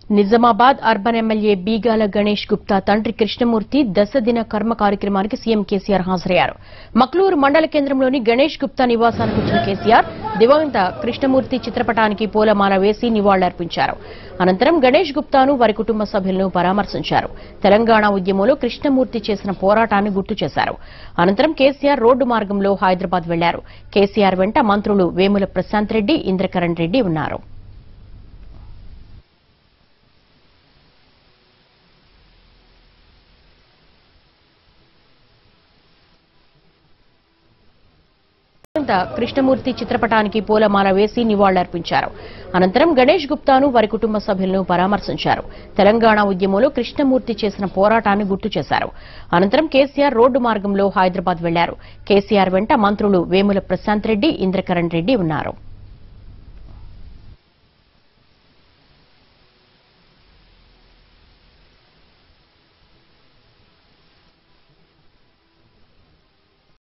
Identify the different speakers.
Speaker 1: Nizamabad urban MLA Bigala Ganesh Gupta తండ్రి కృష్ణమూర్తి దశ దిన కర్మ కార్యక్రమానికి సీఎం కేసీఆర్ హాజరయ్యారు మక్లూరు మండల కేంద్రంలోని గణేష్ గుప్తా నివాసానికి వచ్చిన కేసీఆర్ దివంగత కృష్ణమూర్తి చిత్రపటానికి పూలమాల వేసి నివాళులర్పించారు అనంతరం గణేష్ గుప్తాను వారి కుటుంబ సభ్యులను పరామర్శించారు తెలంగాణ ఉద్యమంలో కృష్ణమూర్తి చేసిన పోరాటాన్ని గుర్తు చేశారు అనంతరం కేసీఆర్ రోడ్డు మార్గంలో హైదరాబాద్ వెళ్లారు కేసీఆర్ వెంట మంత్రులు వేముల ప్రశాంత్ రెడ్డి ఇంద్రకరణ్ రెడ్డి ఉన్నారు దివంగత కృష్ణమూర్తి చిత్రపటానికి పూలమాల వేసి నివాళులర్పించారు అనంతరం గణేష్ గుప్తాను వారి కుటుంబ సభ్యులను పరామర్శించారు తెలంగాణ ఉద్యమంలో కృష్ణమూర్తి చేసిన పోరాటాన్ని గుర్తు చేశారు అనంతరం కేసీఆర్ రోడ్డు మార్గంలో హైదరాబాద్ వెళ్లారు కేసీఆర్ వెంట మంత్రులు వేముల ప్రశాంత్ రెడ్డి ఇంద్రకరణ్ రెడ్డి ఉన్నారు